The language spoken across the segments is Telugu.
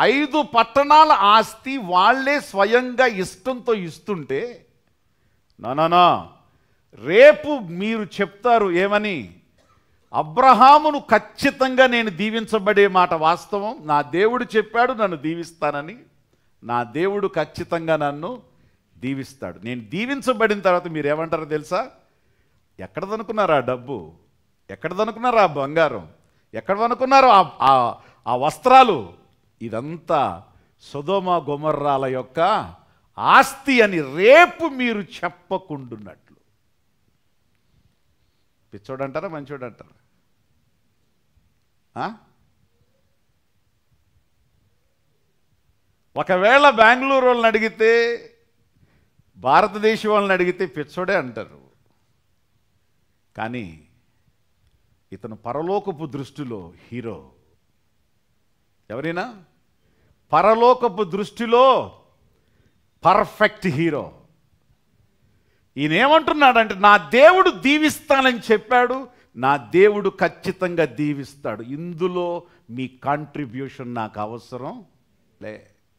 ఐదు పట్టణాల ఆస్తి వాళ్ళే స్వయంగా ఇష్టంతో ఇస్తుంటే నానా రేపు మీరు చెప్తారు ఏమని అబ్రహామును ఖచ్చితంగా నేను దీవించబడే మాట వాస్తవం నా దేవుడు చెప్పాడు నన్ను దీవిస్తానని నా దేవుడు ఖచ్చితంగా నన్ను దీవిస్తాడు నేను దీవించబడిన తర్వాత మీరు ఏమంటారో తెలుసా ఎక్కడదనుకున్నారా ఆ డబ్బు ఎక్కడదనుకున్నారా ఆ బంగారం ఎక్కడదనుకున్నారో ఆ ఆ- ఆ వస్త్రాలు ఇదంతా సుధోమ గుమర్రాల యొక్క ఆస్తి అని రేపు మీరు చెప్పకుండున్నట్లు పిచ్చోడంటారా మంచోడంటారా ఆ? ఒకవేళ బెంగళూరు వాళ్ళని అడిగితే భారతదేశం వాళ్ళని అడిగితే పిచ్చోడే అంటారు కానీ ఇతను పరలోకపు దృష్టిలో హీరో ఎవరైనా పరలోకపు దృష్టిలో పర్ఫెక్ట్ హీరో ఈయన ఏమంటున్నాడంటే నా దేవుడు దీవిస్తానని చెప్పాడు నా దేవుడు ఖచ్చితంగా దీవిస్తాడు ఇందులో మీ కాంట్రిబ్యూషన్ నాకు అవసరం లే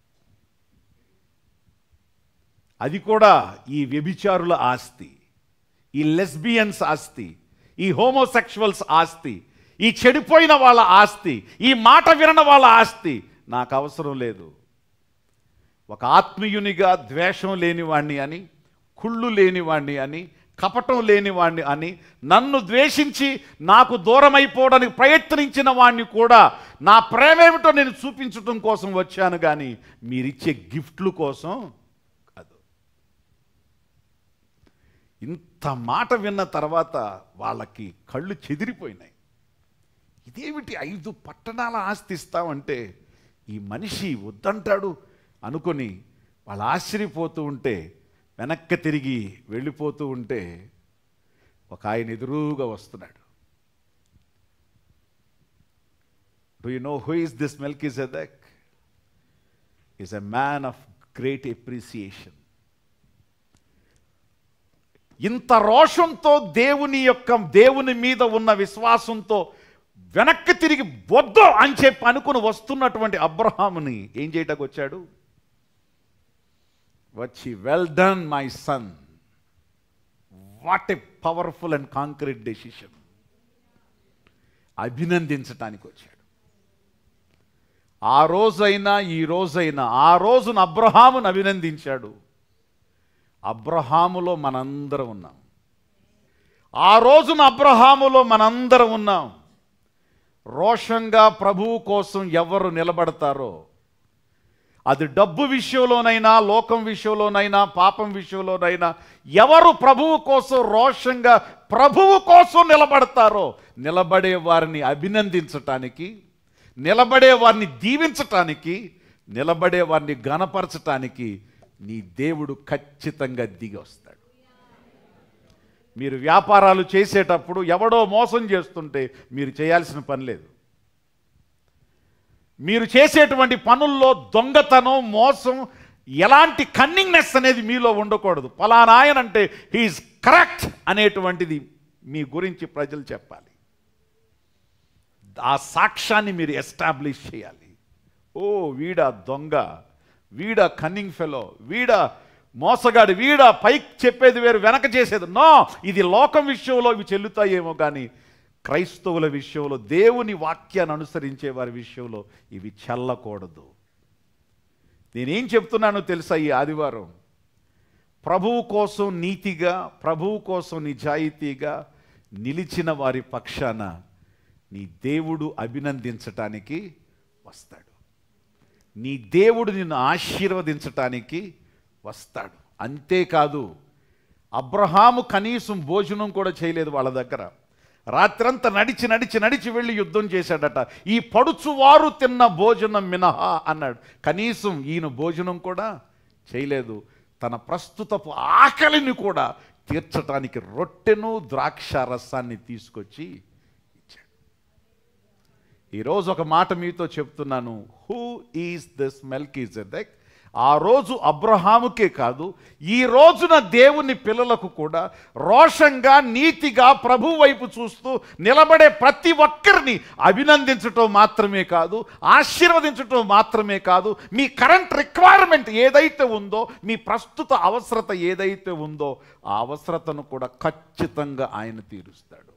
అది కూడా ఈ వ్యభిచారుల ఆస్తి ఈ లెస్బియన్స్ ఆస్తి ఈ హోమోసెక్షువల్స్ ఆస్తి ఈ చెడిపోయిన వాళ్ళ ఆస్తి ఈ మాట వినన వాళ్ళ ఆస్తి నాకు అవసరం లేదు ఒక ఆత్మీయునిగా ద్వేషం లేనివాణ్ణి అని కుళ్ళు లేనివాణ్ణి అని కపటం లేనివాణ్ణి అని నన్ను ద్వేషించి నాకు దూరం అయిపోవడానికి ప్రయత్నించిన వాణ్ణి కూడా నా ప్రేమేమిటో నేను చూపించటం కోసం వచ్చాను కానీ మీరిచ్చే గిఫ్ట్లు కోసం కాదు ఇంత మాట విన్న తర్వాత వాళ్ళకి కళ్ళు చెదిరిపోయినాయి ఇదేమిటి ఐదు పట్టణాల ఆస్తి ఇస్తామంటే ఈ మనిషి వద్దంటాడు అనుకొని వాళ్ళు ఆశ్చర్యపోతూ ఉంటే వెనక్కి తిరిగి వెళ్ళిపోతూ ఉంటే ఒక ఆయన ఎదురుగా వస్తున్నాడు do you know who is this మెల్క్ ఇస్ ఎదక్ is a man of great appreciation ఇంత రోషంతో దేవుని యొక్క దేవుని మీద ఉన్న విశ్వాసంతో వెనక్కి తిరిగి వద్దు అని చెప్పి అనుకుని వస్తున్నటువంటి అబ్రహాముని ఏం చేయటానికి వచ్చాడు వచ్చి well done my son what a powerful and concrete decision అభినందించటానికి వచ్చాడు ఆ రోజైనా ఈ రోజైనా ఆ రోజున అబ్రహామును అభినందించాడు అబ్రహాములో మనందరం ఉన్నాం ఆ రోజున అబ్రహాములో మనందరం ఉన్నాం రోషంగా ప్రభువు కోసం ఎవరు నిలబడతారో అది డబ్బు విషయంలోనైనా లోకం విషయంలోనైనా పాపం విషయంలోనైనా ఎవరు ప్రభువు కోసం రోషంగా ప్రభువు కోసం నిలబడతారో నిలబడే వారిని అభినందించటానికి నిలబడే వారిని దీవించటానికి నిలబడే వారిని గణపరచటానికి నీ దేవుడు ఖచ్చితంగా దిగి వస్తాడు మీరు వ్యాపారాలు చేసేటప్పుడు ఎవడో మోసం చేస్తుంటే మీరు చేయాల్సిన పని లేదు మీరు చేసేటువంటి పనుల్లో దొంగతనం మోసం ఎలాంటి కన్నింగ్నెస్ అనేది మీలో ఉండకూడదు ఫలానా ఆయన అంటే హీఈస్ కరెక్ట్ అనేటువంటిది మీ గురించి ప్రజలు చెప్పాలి ఆ సాక్ష్యాన్ని మీరు ఎస్టాబ్లిష్ చేయాలి ఓ వీడా దొంగ వీడా కన్నింగ్ ఫెలో వీడా మోసగాడు వీడా పైకి చెప్పేది వేరు వెనక చేసేది నో ఇది లోకం విషయంలో ఇవి చెల్లుతాయేమో కానీ క్రైస్తవుల విషయంలో దేవుని వాక్యాన్ని అనుసరించే వారి విషయంలో ఇవి చల్లకూడదు నేనేం చెప్తున్నానో తెలుసా ఈ ఆదివారం ప్రభువు కోసం నీతిగా ప్రభువు కోసం నిజాయితీగా నిలిచిన వారి పక్షాన నీ దేవుడు అభినందించటానికి వస్తాడు నీ దేవుడు నిన్ను ఆశీర్వదించటానికి వస్తాడు అంతేకాదు అబ్రహాము కనీసం భోజనం కూడా చేయలేదు వాళ్ళ దగ్గర రాత్రంతా నడిచి నడిచి నడిచి వెళ్ళి యుద్ధం చేశాడట ఈ పడుచువారు తిన్న భోజనం మినహా అన్నాడు కనీసం ఈయన భోజనం కూడా చేయలేదు తన ప్రస్తుతపు ఆకలిని కూడా తీర్చటానికి రొట్టెను ద్రాక్ష రసాన్ని తీసుకొచ్చి ఇచ్చాడు ఈరోజు ఒక మాట మీతో చెప్తున్నాను హూ ఈజ్ దిస్ మెల్కీజెదెక్ ఆ రోజు అబ్రహాముకే కాదు ఈ రోజున దేవుని పిల్లలకు కూడా రోషంగా నీతిగా ప్రభు వైపు చూస్తూ నిలబడే ప్రతి ఒక్కరిని అభినందించటం మాత్రమే కాదు ఆశీర్వదించటం మాత్రమే కాదు మీ కరెంట్ రిక్వైర్మెంట్ ఏదైతే ఉందో మీ ప్రస్తుత అవసరత ఏదైతే ఉందో ఆ అవసరతను కూడా ఖచ్చితంగా ఆయన తీరుస్తాడు